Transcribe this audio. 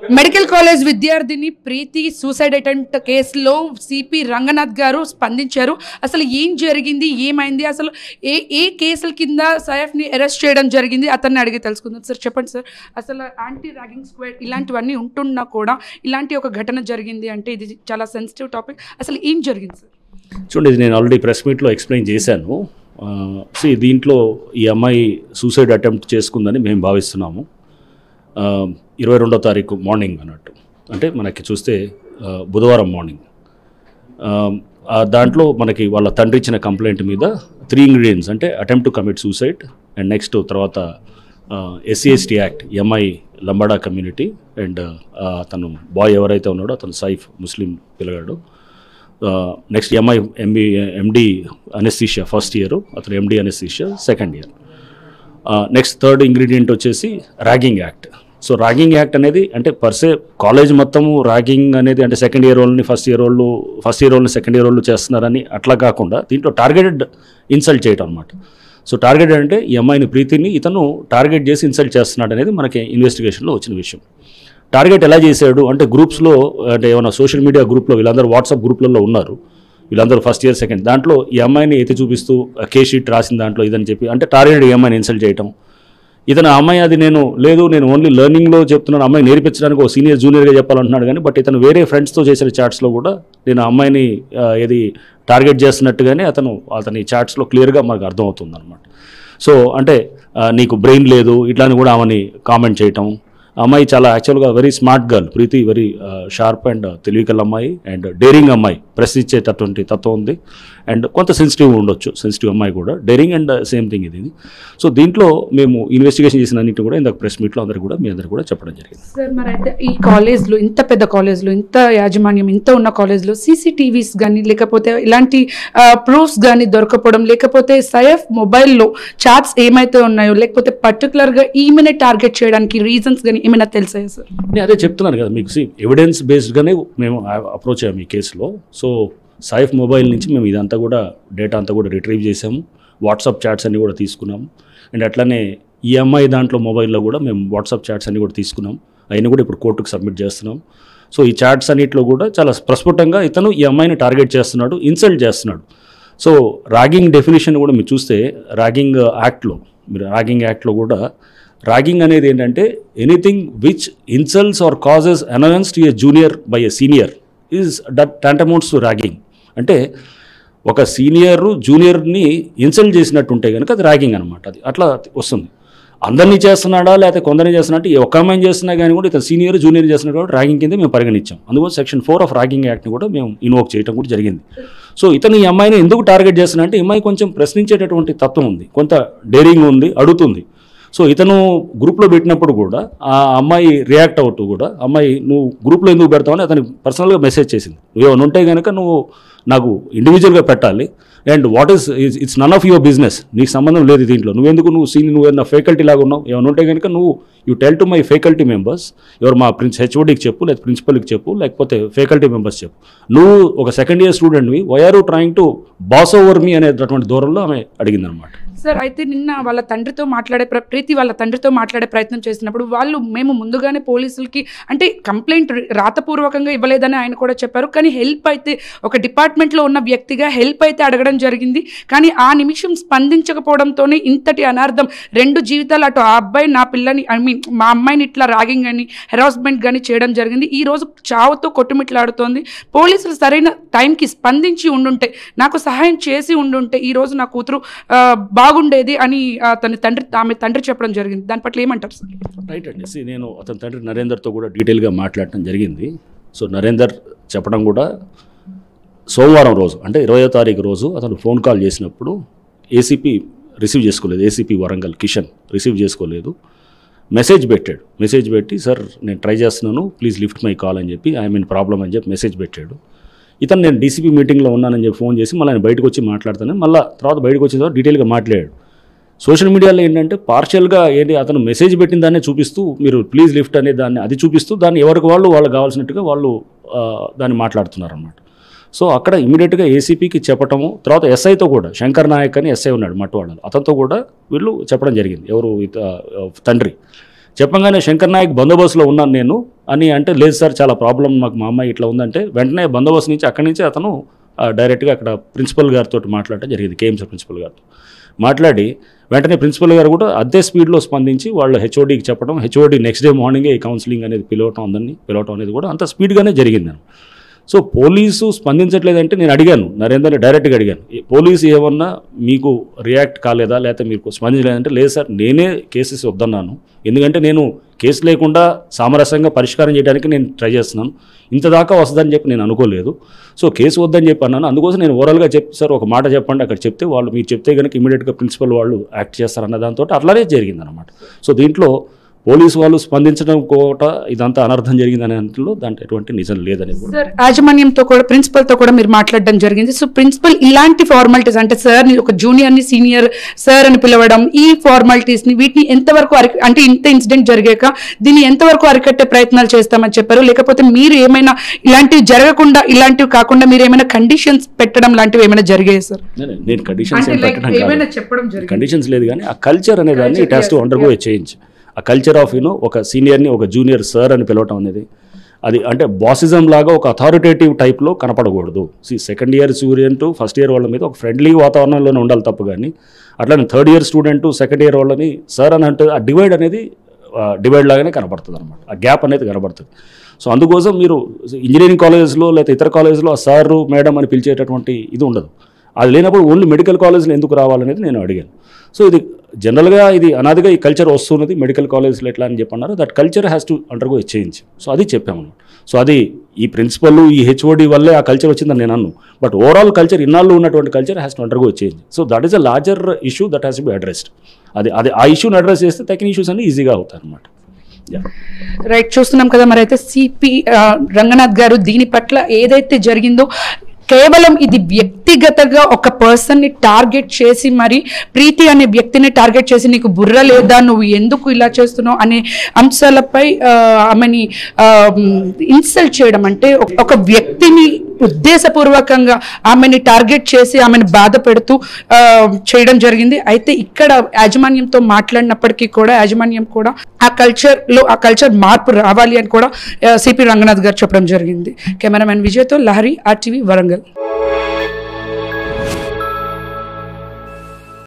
medical college విద్యార్థిని Preethi suicide attempt కేసులో CP Ranganath గారు స్పందించారు అసలు ఏం జరిగింది ఏమైంది అసలు ఏ ఏ కేసుల కింద సైఫ్ని అరెస్ట్ చేయడం జరిగింది అతన్ని అడిగి తెలుసుకుందాం సార్ చెప్పండి సార్ అసలు యాంటీ ర్యాగింగ్ స్క్వాడ్ ఇలాంటివన్నీ ఉంటున్నా కూడా ఇలాంటి ఒక ఘటన జరిగింది అంటే ఇది చాలా సెన్సిటివ్ టాపిక్ అసలు ఏం జరిగింది సార్ చూడండి ఇది నేను ఆల్రెడీ ప్రెస్ మీట్లో ఎక్స్ప్లెయిన్ చేశాను సి దీంట్లో ఈ అమ్మాయి సూసైడ్ అటెంప్ట్ చేసుకుందని మేము భావిస్తున్నాము ఆ, ఇరవై రెండో తారీఖు మార్నింగ్ అన్నట్టు అంటే మనకి చూస్తే ఆ, బుధవారం మార్నింగ్ ఆ, ఆ దాంట్లో మనకి వాళ్ళ తండ్రి ఇచ్చిన కంప్లైంట్ మీద త్రీ ఇంగ్రీడియంట్స్ అంటే attempt to commit suicide and next తర్వాత SC ST act MI Lambada community and అతను బాయ్ ఎవరైతే ఉన్నాడో అతను సైఫ్ ముస్లిం పిల్లగాడు next MI MB MD anaesthesia first year అతను MD anaesthesia second year next third ingredient వచ్చేసి ragging act so ragging act అనేది అంటే పర్సే కాలేజ్ మొత్తము ర్యాగింగ్ అనేది అంటే సెకండ్ ఇయర్ వాళ్ళని ఫస్ట్ ఇయర్ వాళ్ళు ఫస్ట్ ఇయర్ వాళ్ళని సెకండ్ ఇయర్ వాళ్ళు చేస్తున్నారని అట్లా కాకుండా దీంట్లో టార్గెటెడ్ ఇన్సల్ట్ చేయటం అనమాట సో టార్గెటెడ్ అంటే ఈ అమ్మాయిని ప్రీతిని ఇతను టార్గెట్ చేసి ఇన్సల్ట్ చేస్తున్నాడు అనేది మనకి ఇన్వెస్టిగేషన్లో వచ్చిన విషయం టార్గెట్ ఎలా చేశాడు అంటే గ్రూప్స్లో అంటే ఏమైనా సోషల్ మీడియా గ్రూప్లో వీళ్ళందరూ వాట్సాప్ గ్రూప్లలో ఉన్నారు వీళ్ళందరూ ఫస్ట్ ఇయర్ సెకండ్ దాంట్లో ఈ అమ్మాయిని ఎత్తి చూపిస్తూ కే షీట్ రాసిన దాంట్లో ఇదని చెప్పి అంటే టార్గెట్ ఈ అమ్మాయిని ఇన్సల్ట్ చేయటం ఇతను ఆ అమ్మాయి అది నేను లేదు నేను ఓన్లీ లెర్నింగ్లో చెప్తున్నాను అమ్మాయి నేర్పించడానికి ఒక సీనియర్ జూనియర్గా చెప్పాలంటున్నాడు కానీ బట్ ఇతను వేరే ఫ్రెండ్స్తో చేసిన చాట్స్లో కూడా నేను ఆ అమ్మాయిని ఆ, ఏది టార్గెట్ చేస్తున్నట్టుగానే అతను అతని చాట్స్లో క్లియర్గా మనకు అర్థమవుతుంది అనమాట సో అంటే ఆ, నీకు బ్రెయిన్ లేదు ఇట్లాని కూడా ఆమెని కామెంట్ చేయటం ఆ అమ్మాయి చాలా యాక్చువల్గా very smart girl Preethi very sharp and తెలివికల్ అమ్మాయి అండ్ డేరింగ్ అమ్మాయి ప్రశ్నించేటటువంటి తత్వం ఉంది అండ్ కొంత సెన్సిటివ్ ఉండొచ్చు సెన్సిటివ్ అమ్మాయి కూడా డేరింగ్ అండ్ సేమ్ థింగ్ ఇది సో దీంట్లో మేము ఇన్వెస్టిగేషన్ చేసిన అన్నింటిని కూడా ఇందాక ప్రెస్ మీట్లో అందరూ కూడా మీ అందరు కూడా చెప్పడం జరిగింది సార్ మరి అయితే ఈ కాలేజ్లో ఇంత పెద్ద కాలేజ్లో ఇంత యాజమాన్యం ఇంత ఉన్న కాలేజ్లో సీసీటీవీస్ కానీ లేకపోతే ఇలాంటి ప్రూఫ్స్ కానీ దొరకపోవడం లేకపోతే సైఎఫ్ మొబైల్లో చాట్స్ ఏమైతే ఉన్నాయో లేకపోతే పర్టికులర్గా ఈమెనే టార్గెట్ చేయడానికి రీజన్స్ కానీ ఏమైనా తెలుసాయా సార్ నేను అదే చెప్తున్నాను కదా మీకు ఎవిడెన్స్ బేస్డ్గానే మేము అప్రోచ్ అయ్యాము ఈ కేసులో సో సైఫ్ మొబైల్ నుంచి మేము ఇదంతా కూడా డేటా అంతా కూడా రిట్రీవ్ చేసాము వాట్సాప్ చాట్స్ అన్ని కూడా తీసుకున్నాము అండ్ అట్లనే ఈ అమ్మాయి దాంట్లో మొబైల్లో కూడా మేము వాట్సాప్ చాట్స్ అన్ని కూడా తీసుకున్నాం అవన్నీ కూడా ఇప్పుడు కోర్టుకు సబ్మిట్ చేస్తున్నాం సో ఈ చాట్స్ అన్నిట్లో కూడా చాలా ప్రస్ఫుటంగా ఇతను ఈ అమ్మాయిని టార్గెట్ చేస్తున్నాడు ఇన్సల్ట్ చేస్తున్నాడు సో రాగింగ్ డెఫినేషన్ కూడా మీరు చూస్తే రాగింగ్ యాక్ట్లో మీరు రాగింగ్ యాక్ట్లో కూడా రాగింగ్ అనేది ఏంటంటే anything which insults or causes annoyance to a junior by a senior is that tantamounts to ragging అంటే ఒక సీనియర్ జూనియర్ని ఇన్సల్ట్ చేసినట్టు ఉంటే కనుక అది ర్యాగింగ్ అనమాట అది అట్లా వస్తుంది అందరినీ చేస్తున్నాడా లేకపోతే కొందరిని చేస్తున్నట్టు ఈ ఒక్క అమ్మాయిని చేస్తున్నా కానీ కూడా ఇతను సీనియర్ జూనియర్ చేస్తున్నట్టు కూడా ర్యాగింగ్ కింద మేము పరిగణించాం అందుకోసం సెక్షన్ ఫోర్ ఆఫ్ ర్యాగింగ్ యాక్ట్ని కూడా మేము ఇన్వోక్ చేయడం కూడా జరిగింది సో ఇతను ఈ అమ్మాయిని ఎందుకు టార్గెట్ చేస్తున్నా అంటే ఈ అమ్మాయి కొంచెం ప్రశ్నించేటటువంటి తత్వం ఉంది కొంత డేరింగ్ ఉంది అడుగుతుంది సో ఇతను గ్రూప్లో పెట్టినప్పుడు కూడా ఆ అమ్మాయి రియాక్ట్ అవుతూ కూడా అమ్మాయి నువ్వు గ్రూప్లో ఎందుకు పెడతావని అతనికి పర్సనల్గా మెసేజ్ చేసింది నువ్వు ఏమైనా ఉంటే కనుక నువ్వు నాకు ఇండివిజువల్గా పెట్టాలి and what is it's none of your business నీకు సంబంధం లేదు దీంట్లో నువ్వెందుకు నువ్వు సీన్ నువ్వు ఏదైనా ఫ్యాకల్టీ లాగా ఉన్నావు ఏమైనా ఉంటే కనుక నువ్వు you tell to my faculty members ఎవరు మా ప్రిన్స్ హెచ్ఓడికి చెప్పు లేదా ప్రిన్సిపల్కి చెప్పు లేకపోతే ఫ్యాకల్టీ మెంబర్స్ చెప్పు నువ్వు ఒక సెకండ్ ఇయర్ స్టూడెంట్వి why are trying to boss over me అనేటటువంటి దూరంలో ఆమె అడిగిందనమాట సార్ అయితే నిన్న వాళ్ళ తండ్రితో మాట్లాడే ప్ర- ప్రీతి వాళ్ళ తండ్రితో మాట్లాడే ప్రయత్నం చేసినప్పుడు వాళ్ళు మేము ముందుగానే పోలీసులకి అంటే కంప్లైంట్ రాతపూర్వకంగా ఇవ్వలేదని ఆయన కూడా చెప్పారు కానీ హెల్ప్ అయితే ఒక డిపార్ట్మెంట్లో ఉన్న వ్యక్తిగా హెల్ప్ అయితే అడగడం జరిగింది కానీ ఆ నిమిషం స్పందించకపోవడంతోనే ఇంతటి అనార్థం రెండు జీవితాలు అటు ఆ అబ్బాయి నా పిల్లని ఐ మీన్ మా అమ్మాయిని ఇట్లా ర్యాగింగ్ కానీ హెరాస్మెంట్ కానీ చేయడం జరిగింది ఈ రోజు చావుతో కొట్టుమిట్లాడుతోంది పోలీసులు సరైన టైంకి స్పందించి ఉండుంటే నాకు సహాయం చేసి ఉండుంటే ఈ రోజు నా కూతురు ఆ, బాగుండేది అని ఆ, తన తండ్రి ఆమె తండ్రి చెప్పడం జరిగింది దాని పట్ల ఏమంటారు సార్ రైట్ అండి See, నేను అతని తండ్రి నరేందర్తో కూడా డీటెయిల్గా మాట్లాడటం జరిగింది సో నరేందర్ చెప్పడం కూడా సోమవారం రోజు అంటే ఇరవయో తారీఖు రోజు అతను ఫోన్ కాల్ చేసినప్పుడు ఏసీపీ రిసీవ్ చేసుకోలేదు ఏసీపీ వరంగల్ కిషన్ రిసీవ్ చేసుకోలేదు మెసేజ్ పెట్టాడు మెసేజ్ పెట్టి సార్ నేను ట్రై చేస్తున్నాను ప్లీజ్ లిఫ్ట్ మై కాల్ అని చెప్పి ఐ మీన్ ప్రాబ్లం అని చెప్పి మెసేజ్ పెట్టాడు ఇతను నేను డీసీపీ మీటింగ్లో ఉన్నానని చెప్పి ఫోన్ చేసి మళ్ళీ ఆయన బయటకు వచ్చి మాట్లాడతాను మళ్ళీ తర్వాత బయటకు వచ్చిన తర్వాత డీటెయిల్గా మాట్లాడాడు సోషల్ మీడియాలో ఏంటంటే పార్షియల్గా ఏంటి అతను మెసేజ్ పెట్టిన దాన్నే చూపిస్తూ మీరు ప్లీజ్ లిఫ్ట్ అనే దాన్ని అది చూపిస్తూ దాన్ని ఎవరికి వాళ్ళు వాళ్ళకి కావాల్సినట్టుగా వాళ్ళు ఆ, దాన్ని మాట్లాడుతున్నారు అనమాట సో అక్కడ ఇమీడియట్గా ఏసీపీకి చెప్పటము తర్వాత ఎస్ఐతో కూడా శంకర్ నాయక్ అని ఎస్ఐ ఉన్నాడు మట్టువాడలో అతనితో కూడా వీళ్ళు చెప్పడం జరిగింది ఎవరు ఇత- తండ్రి చెప్పగానే శంకర్ నాయక్ బందోబస్తులో ఉన్నాను నేను అని అంటే లేదు సార్ చాలా ప్రాబ్లం మాకు మా అమ్మాయి ఇట్లా ఉందంటే వెంటనే బందోబస్తు నుంచి అక్కడి నుంచి అతను ఆ, డైరెక్ట్గా అక్కడ ప్రిన్సిపల్ గారితో మాట్లాడటం జరిగింది కేఎంసీ ప్రిన్సిపల్ గారితో మాట్లాడి వెంటనే ప్రిన్సిపల్ గారు కూడా అదే స్పీడ్లో స్పందించి వాళ్ళు హెచ్ఓడికి చెప్పడం హెచ్ఓడి నెక్స్ట్ డే మార్నింగే ఈ కౌన్సిలింగ్ అనేది పిలవటం అందరినీ పిలవటం అనేది కూడా అంత స్పీడ్గానే జరిగింది సో పోలీసు స్పందించట్లేదంటే నేను అడిగాను నరేందర్ని డైరెక్ట్గా అడిగాను ఈ పోలీసు ఏమన్నా మీకు రియాక్ట్ కాలేదా లేకపోతే మీకు స్పందించలేదంటే లేదు సార్ నేనే కేసెస్ వద్దన్నాను ఎందుకంటే నేను కేసు లేకుండా సామరస్యంగా పరిష్కారం చేయడానికి నేను ట్రై చేస్తున్నాను ఇంత దాకా వస్తుందని చెప్పి నేను అనుకోలేదు సో కేసు వద్దని చెప్పి అన్నాను అందుకోసం నేను ఓవరాల్గా చెప్పి సార్ ఒక మాట చెప్పండి అక్కడ చెప్తే వాళ్ళు మీరు చెప్తే కనుక ఇమీడియట్గా ప్రిన్సిపల్ వాళ్ళు యాక్ట్ చేస్తారన్న దాంతో అట్లానే జరిగిందనమాట సో దీంట్లో పోలీసు వాళ్ళు స్పందించడం కోట ఇదంతా అనర్థం జరిగిందనే దాంట్లో దాంట్లో ఎటువంటి నిజం లేదనేది కూడా సార్ యాజమాన్యంతో కూడా ప్రిన్సిపల్ తో కూడా మీరు మాట్లాడడం జరిగింది సో ప్రిన్సిపల్ ఇలాంటి ఫార్మాలిటీస్ అంటే సార్ ని ఒక జూనియర్ ని సీనియర్ సార్ అని పిలవడం ఈ ఫార్మాలిటీస్ ని వీటిని ఎంతవరకు అరి అంటే ఇంత ఇన్సిడెంట్ జరిగాక దీన్ని ఎంతవరకు అరికట్టే ప్రయత్నాలు చేస్తామని చెప్పారు లేకపోతే మీరు ఏమైనా ఇలాంటివి జరగకుండా ఇలాంటివి కాకుండా మీరు ఏమైనా కండిషన్స్ పెట్టడం లాంటివి ఏమైనా జరిగాయి సార్ నేను- నేను కండిషన్స్ ఏం పెట్టడం ఏమైనా కాదు చెప్పడం జరిగింది కండిషన్స్ లేదు కానీ ఆ కల్చర్ అనే దాన్ని it has to undergo a change ఆ కల్చర్ ఆఫ్ యూనో ఒక సీనియర్ని ఒక జూనియర్ సార్ అని పిలవటం అనేది అది అంటే బాసిజం లాగా ఒక అథారిటేటివ్ టైప్లో కనపడకూడదు see second year student first year వాళ్ళ మీద ఒక ఫ్రెండ్లీ వాతావరణంలోనే ఉండాలి తప్ప కానీ అట్లానే third year student second year వాళ్ళని సార్ అని అంటే ఆ డివైడ్ అనేది డివైడ్ లాగానే కనపడుతుంది అనమాట ఆ గ్యాప్ అనేది కనపడుతుంది సో అందుకోసం మీరు ఇంజనీరింగ్ కాలేజెస్లో లేకపోతే ఇతర కాలేజెస్లో ఆ సారు మేడం అని పిలిచేటటువంటి ఇది ఉండదు అది లేనప్పుడు ఓన్లీ మెడికల్ కాలేజ్లో ఎందుకు రావాలనేది నేను అడిగాను సో ఇది జనరల్గా ఇది అనాదిగా ఈ కల్చర్ వస్తున్నది మెడికల్ కాలేజ్లో ఎట్లా అని చెప్పన్నారు that culture has to undergo change so అది చెప్పాము సో అది ఈ ప్రిన్సిపల్ ఈ హెచ్ఓడి వల్లే ఆ కల్చర్ వచ్చిందని నేను అన్ను బట్ ఓవరాల్ కల్చర్ ఇన్నాళ్ళు ఉన్నటువంటి culture has to undergo change so that is a larger issue that has to be addressed అది అది ఆ ఇష్యూని అడ్రస్ చేస్తే తగిన ఇష్యూస్ అన్ని ఈజీగా అవుతాయి అనమాట రైట్ చూస్తున్నాం కదా మరి అయితే సిపి రంగనాథ్ గారు దీని పట్ల ఏదైతే జరిగిందో కేవలం ఇది వ్యక్తిగతంగా ఒక పర్సన్ ని టార్గెట్ చేసి మరి ప్రీతి అనే వ్యక్తిని టార్గెట్ చేసి నీకు బుర్ర లేదా నువ్వు ఎందుకు ఇలా చేస్తున్నావు అనే అంశాలపై ఆ, ఆమెని ఇన్సల్ట్ చేయడం అంటే ఒక- ఒక వ్యక్తిని ఉద్దేశపూర్వకంగా ఆమెని టార్గెట్ చేసి ఆమెను బాధ పెడుతూ ఆ, చేయడం జరిగింది అయితే ఇక్కడ యాజమాన్యంతో మాట్లాడినప్పటికీ కూడా యాజమాన్యం కూడా ఆ కల్చర్ లో ఆ కల్చర్ మార్పు రావాలి అని కూడా సిపి రంగనాథ్ గారు చెప్పడం జరిగింది కెమెరామెన్ విజయ్తో లహరి ఆర్టీవీ వరంగల్